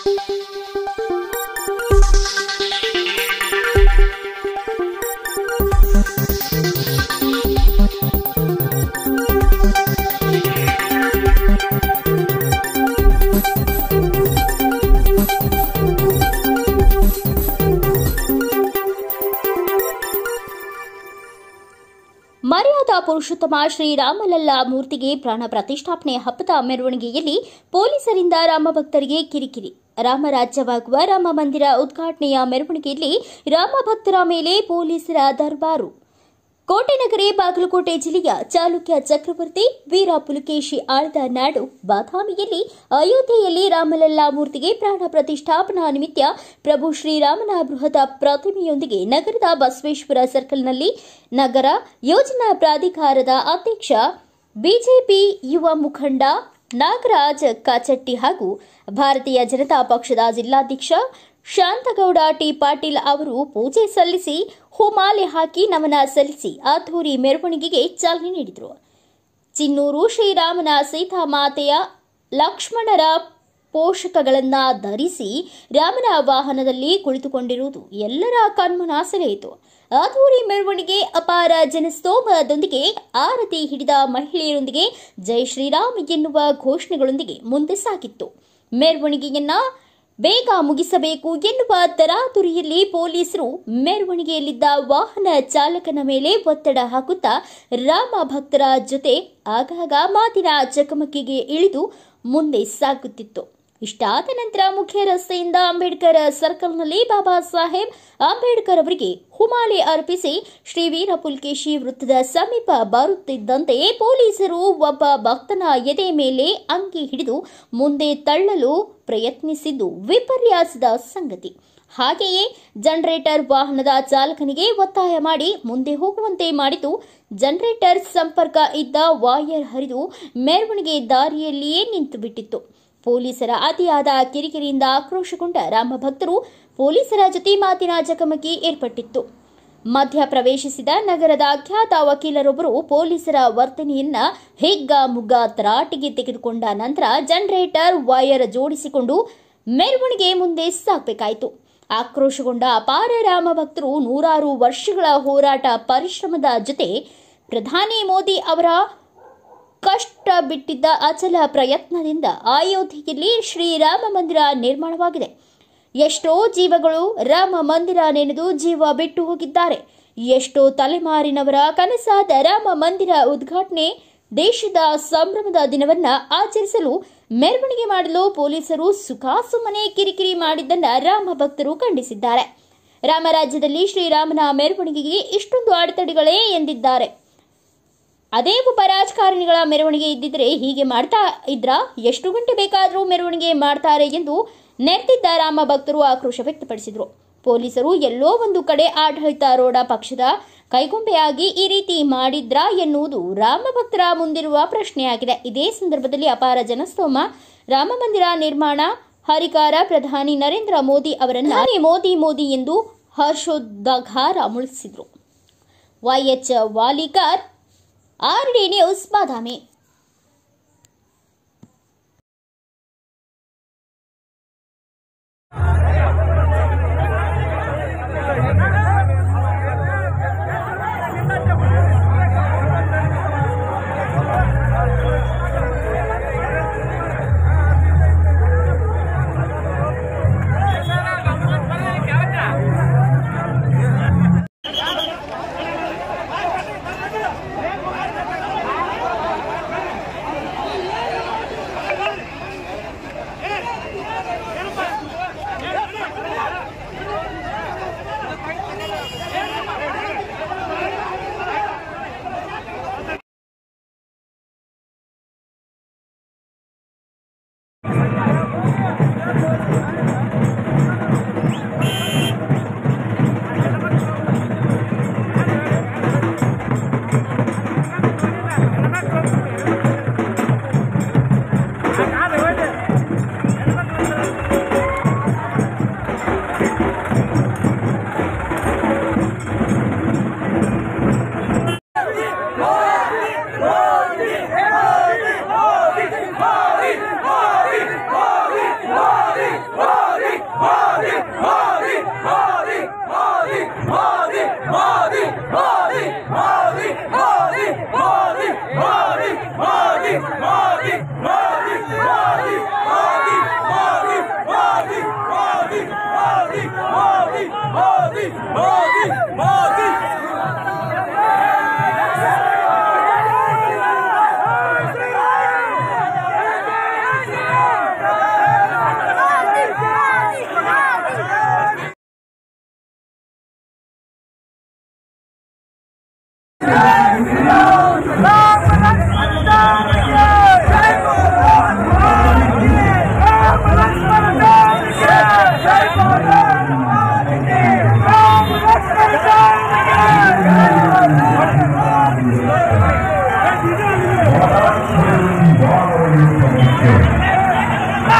ಮರ್ಯಾದಾ ಪುರುಷೋತ್ತಮ ಶ್ರೀರಾಮಲಲ್ಲ ಮೂರ್ತಿಗೆ ಪ್ರಾಣ ಪ್ರತಿಷ್ಠಾಪನೆ ಹಬ್ಬದ ಮೆರವಣಿಗೆಯಲ್ಲಿ ಪೊಲೀಸರಿಂದ ರಾಮಭಕ್ತರಿಗೆ ಕಿರಿಕಿರಿ ರಾಮರಾಜ್ಯವಾಗುವ ರಾಮ ಮಂದಿರ ಉದ್ಘಾಟನೆಯ ಮೆರವಣಿಗೆಯಲ್ಲಿ ರಾಮಭಕ್ತರ ಮೇಲೆ ಪೊಲೀಸರ ದರ್ಬಾರು ಕೋಟೆನಗರಿ ಬಾಗಲಕೋಟೆ ಜಿಲ್ಲೆಯ ಚಾಲುಕ್ಯ ಚಕ್ರವರ್ತಿ ವೀರ ಪುಲಕೇಶಿ ಆಳ್ದ ನಾಡು ಬಾದಾಮಿಯಲ್ಲಿ ಅಯೋಧ್ಯೆಯಲ್ಲಿ ರಾಮಲಲ್ಲಾ ಮೂರ್ತಿಗೆ ಪ್ರಾಣ ಪ್ರತಿಷ್ಠಾಪನಾ ನಿಮಿತ್ತ ಪ್ರಭು ಶ್ರೀರಾಮನ ಬೃಹತ್ ಪ್ರತಿಮೆಯೊಂದಿಗೆ ನಗರದ ಬಸವೇಶ್ವರ ಸರ್ಕಲ್ನಲ್ಲಿ ನಗರ ಯೋಜನಾ ಪ್ರಾಧಿಕಾರದ ಅಧ್ಯಕ್ಷ ಬಿಜೆಪಿ ಯುವ ಮುಖಂಡ ನಾಗರಾಜ್ ಕಾಚಟ್ಟಿ ಹಾಗೂ ಭಾರತೀಯ ಜನತಾ ಪಕ್ಷದ ಜಿಲ್ಲಾಧ್ಯಕ್ಷ ಶಾಂತಗೌಡ ಟಿ ಪಾಟೀಲ್ ಅವರು ಪೂಜೆ ಸಲ್ಲಿಸಿ ಹೂಮಾಲೆ ಹಾಕಿ ನಮನ ಸಲ್ಲಿಸಿ ಅದ್ದೂರಿ ಮೆರವಣಿಗೆಗೆ ಚಾಲನೆ ನೀಡಿದರು ಚಿನ್ನೂರು ಶ್ರೀರಾಮನ ಸೀತಾಮಾತೆಯ ಲಕ್ಷ್ಮಣರ ಪೋಷಕಗಳನ್ನ ಧರಿಸಿ ರಾಮನ ವಾಹನದಲ್ಲಿ ಕುಳಿತುಕೊಂಡಿರುವುದು ಎಲ್ಲರ ಕಣ್ಮನ ಸೆಳೆಯಿತು ಅದ್ದೂರಿ ಮೆರವಣಿಗೆ ಅಪಾರ ಜನಸ್ತೋಮದೊಂದಿಗೆ ಆರತಿ ಹಿಡಿದ ಮಹಿಳೆಯರೊಂದಿಗೆ ಜೈ ಶ್ರೀರಾಮ್ ಎನ್ನುವ ಘೋಷಣೆಗಳೊಂದಿಗೆ ಮುಂದೆ ಸಾಗಿತ್ತು ಮೆರವಣಿಗೆಯನ್ನ ಬೇಗ ಮುಗಿಸಬೇಕು ಎನ್ನುವ ತರಾತುರಿಯಲ್ಲಿ ಪೊಲೀಸರು ಮೆರವಣಿಗೆಯಲ್ಲಿದ್ದ ವಾಹನ ಚಾಲಕನ ಮೇಲೆ ಒತ್ತಡ ಹಾಕುತ್ತಾ ರಾಮ ಭಕ್ತರ ಜೊತೆ ಆಗಾಗ ಮಾತಿನ ಚಕಮಕಿಗೆ ಇಳಿದು ಮುಂದೆ ಸಾಗುತ್ತಿತ್ತು ಇಷ್ಟಾದ ನಂತರ ಮುಖ್ಯ ರಸ್ತೆಯಿಂದ ಅಂಬೇಡ್ಕರ್ ಸರ್ಕಲ್ನಲ್ಲಿ ಬಾಬಾ ಸಾಹೇಬ್ ಅಂಬೇಡ್ಕರ್ ಅವರಿಗೆ ಹುಮಾಲೆ ಅರ್ಪಿಸಿ ಶ್ರೀ ವೀರ ಪುಲ್ಕೇಶಿ ವೃತ್ತದ ಸಮೀಪ ಬರುತ್ತಿದ್ದಂತೆಯೇ ಪೊಲೀಸರು ಒಬ್ಬ ಭಕ್ತನ ಎದೆ ಮೇಲೆ ಅಂಗಿ ಹಿಡಿದು ಮುಂದೆ ತಳ್ಳಲು ಪ್ರಯತ್ನಿಸಿದ್ದು ವಿಪರ್ಯಾಸದ ಸಂಗತಿ ಹಾಗೆಯೇ ಜನರೇಟರ್ ವಾಹನದ ಚಾಲಕನಿಗೆ ಒತ್ತಾಯ ಮಾಡಿ ಮುಂದೆ ಹೋಗುವಂತೆ ಮಾಡಿತು ಜನರೇಟರ್ ಸಂಪರ್ಕ ಇದ್ದ ವಾಯರ್ ಹರಿದು ಮೆರವಣಿಗೆ ದಾರಿಯಲ್ಲಿಯೇ ನಿಂತು ಬಿಟ್ಟಿತ್ತು ಪೊಲೀಸರ ಅತಿಯಾದ ಕಿರಿಕಿರಿಯಿಂದ ಆಕ್ರೋಶಗೊಂಡ ರಾಮಭಕ್ತರು ಪೊಲೀಸರ ಜೊತೆ ಮಾತಿನ ಚಕಮಕಿ ಏರ್ಪಟ್ಟಿತ್ತು ಮಧ್ಯ ಪ್ರವೇಶಿಸಿದ ನಗರದ ಅಖ್ಯಾತ ವಕೀಲರೊಬ್ಬರು ಪೊಲೀಸರ ವರ್ತನೆಯನ್ನ ಹಿಗ್ಗ ಮುಗ್ಗ ತರಾಟೆಗೆ ತೆಗೆದುಕೊಂಡ ನಂತರ ಜನರೇಟರ್ ವೈರ್ ಜೋಡಿಸಿಕೊಂಡು ಮೆರವಣಿಗೆ ಮುಂದೆ ಸಾಗಬೇಕಾಯಿತು ಆಕ್ರೋಶಗೊಂಡ ಅಪಾರ ರಾಮ ಭಕ್ತರು ನೂರಾರು ವರ್ಷಗಳ ಹೋರಾಟ ಪರಿಶ್ರಮದ ಜೊತೆ ಪ್ರಧಾನಿ ಮೋದಿ ಅವರ ಕಷ್ಟ ಬಿಟ್ಟಿದ್ದ ಅಚಲ ಪ್ರಯತ್ನದಿಂದ ಅಯೋಧ್ಯೆಯಲ್ಲಿ ಶ್ರೀರಾಮ ಮಂದಿರ ನಿರ್ಮಾಣವಾಗಿದೆ ಎಷ್ಟೋ ಜೀವಗಳು ರಾಮ ಮಂದಿರ ನೆನೆದು ಜೀವ ಬಿಟ್ಟು ಹೋಗಿದ್ದಾರೆ ಎಷ್ಟೋ ತಲೆಮಾರಿನವರ ಕನಸಾದ ರಾಮ ಮಂದಿರ ಉದ್ಘಾಟನೆ ದೇಶದ ಸಂಭ್ರಮದ ದಿನವನ್ನ ಆಚರಿಸಲು ಮೆರವಣಿಗೆ ಮಾಡಲು ಪೊಲೀಸರು ಸುಖಾಸುಮ್ಮನೆ ಕಿರಿಕಿರಿ ಮಾಡಿದ್ದನ್ನ ರಾಮ ಭಕ್ತರು ಖಂಡಿಸಿದ್ದಾರೆ ರಾಮರಾಜ್ಯದಲ್ಲಿ ಶ್ರೀರಾಮನ ಮೆರವಣಿಗೆಗೆ ಇಷ್ಟೊಂದು ಅಡೆತಡೆಗಳೇ ಎಂದಿದ್ದಾರೆ ಅದೇ ಒಬ್ಬ ರಾಜಕಾರಣಿಗಳ ಮೆರವಣಿಗೆ ಇದ್ದಿದ್ರೆ ಹೀಗೆ ಮಾಡ್ತಾ ಇದ್ರ ಎಷ್ಟು ಗಂಟೆ ಬೇಕಾದರೂ ಮೆರವಣಿಗೆ ಮಾಡ್ತಾರೆ ಎಂದು ನೆರೆದಿದ್ದ ರಾಮ ಭಕ್ತರು ಆಕ್ರೋಶ ವ್ಯಕ್ತಪಡಿಸಿದರು ಪೊಲೀಸರು ಎಲ್ಲೋ ಒಂದು ಕಡೆ ಆಡಳಿತಾರೂಢ ಪಕ್ಷದ ಕೈಗೊಂಬೆಯಾಗಿ ಈ ರೀತಿ ಮಾಡಿದ್ರ ಎನ್ನುವುದು ರಾಮ ಭಕ್ತರ ಮುಂದಿರುವ ಪ್ರಶ್ನೆಯಾಗಿದೆ ಇದೇ ಸಂದರ್ಭದಲ್ಲಿ ಅಪಾರ ಜನಸ್ತೋಮ ರಾಮ ಮಂದಿರ ನಿರ್ಮಾಣ ಹರಿಕಾರ ಪ್ರಧಾನಿ ನರೇಂದ್ರ ಮೋದಿ ಅವರನ್ನ ಮೋದಿ ಮೋದಿ ಎಂದು ಹರ್ಷೋದ್ಗಾರ ಮುಳಿಸಿದರು Y H Walikar R D news Badami ¡Vamos!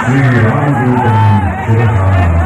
ಶ್ರೀರಾಮದೂತಂ ಶಿರಃ